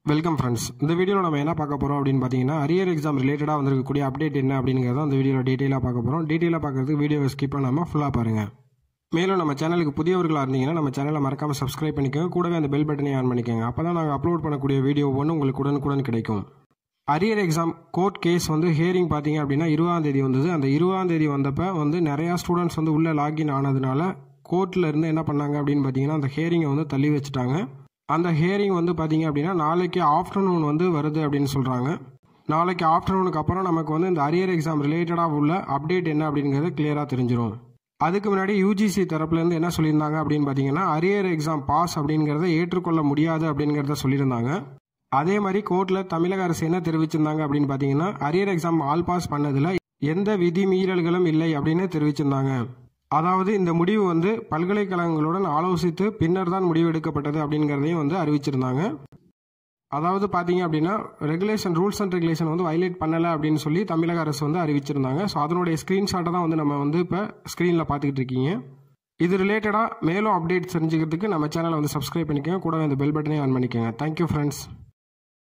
welcome friends இந்த வீடியோவில் நம்ம என்ன பார்க்க போகிறோம் அப்படின்னு பார்த்தீங்கன்னா அரியர் எக்ஸாம் ரிலேட்டடாக வந்திருக்கக்கூடிய அப்டேட் என்ன அப்படிங்கிறத அந்த வீடியோவில் டீட்டெயிலாக பார்க்க போகிறோம் டீட்டெயிலாக பார்க்கறதுக்கு வீடியோவை ஸ்கிப் பண்ணாமல் ஃபுல்லாக பாருங்கள் மேலும் நம்ம சேனலுக்கு புதியவர்களாக இருந்தீங்கன்னா நம்ம சேனலை மறக்காமல் சப்ஸ்கிரைப் பண்ணிக்கோங்க கூடவே அந்த பெல் பட்டனை ஆன் பண்ணிக்கோங்க அப்போ தான் நாங்கள் அப்லோட் பண்ணக்கூடிய வீடியோ ஒன்று உங்களுக்கு உடனுக்குடன் கிடைக்கும் அரியர் எக்ஸாம் கோர்ட் கேஸ் வந்து ஹியரிங் பார்த்தீங்க அப்படின்னா இருபதாம் தேதி வந்தது அந்த இருபதாம் தேதி வந்தப்போ வந்து நிறையா ஸ்டூடெண்ட்ஸ் வந்து உள்ளே லாகின் ஆனதுனால கோர்ட்டில் இருந்து என்ன பண்ணாங்க அப்படின்னு பார்த்தீங்கன்னா அந்த ஹியரிங்கை வந்து தள்ளி வச்சுட்டாங்க அந்த ஹியரிங் வந்து பார்த்தீங்க அப்படின்னா நாளைக்கு ஆஃப்டர்நூன் வந்து வருது அப்படின்னு சொல்கிறாங்க நாளைக்கு ஆஃப்டர்நூனுக்கு அப்புறம் நமக்கு வந்து இந்த அரியர் எக்ஸாம் ரிலேட்டடாக உள்ள அப்டேட் என்ன அப்படிங்கிறது கிளியராக தெரிஞ்சிடும் அதுக்கு முன்னாடி யூஜிசி தரப்புலேருந்து என்ன சொல்லியிருந்தாங்க அப்படின்னு பார்த்தீங்கன்னா அரியர் எக்ஸாம் பாஸ் அப்படிங்கிறத ஏற்றுக்கொள்ள முடியாது அப்படிங்கிறத சொல்லியிருந்தாங்க அதே மாதிரி கோர்ட்டில் தமிழக அரசு என்ன தெரிவிச்சிருந்தாங்க அப்படின்னு பார்த்தீங்கன்னா அரியர் எக்ஸாம் ஆல் பாஸ் பண்ணதில் எந்த விதி மீறல்களும் இல்லை அப்படின்னு தெரிவிச்சிருந்தாங்க அதாவது இந்த முடிவு வந்து பல்கலைக்கழகங்களுடன் ஆலோசித்து பின்னர் தான் முடிவு எடுக்கப்பட்டது அப்படிங்கிறதையும் வந்து அறிவிச்சிருந்தாங்க அதாவது பார்த்தீங்க அப்படின்னா ரெகுலேஷன் ரூல்ஸ் அண்ட் ரெகுலேஷன் வந்து வைலேட் பண்ணலை அப்படின்னு சொல்லி தமிழக அரசு வந்து அறிவிச்சிருந்தாங்க ஸோ அதனுடைய ஸ்க்ரீன்ஷாட்டை தான் வந்து நம்ம வந்து இப்போ ஸ்க்ரீனில் பார்த்துக்கிட்டு இருக்கீங்க இது ரிலேட்டடாக மேலும் அப்டேட் தெரிஞ்சுக்கிறதுக்கு நம்ம சேனலை வந்து சப்ஸ்கிரைப் பண்ணிக்கோங்க கூட அந்த பெல் பட்டனையும் ஆன் பண்ணிக்கோங்க தேங்க்யூ ஃப்ரெண்ட்ஸ்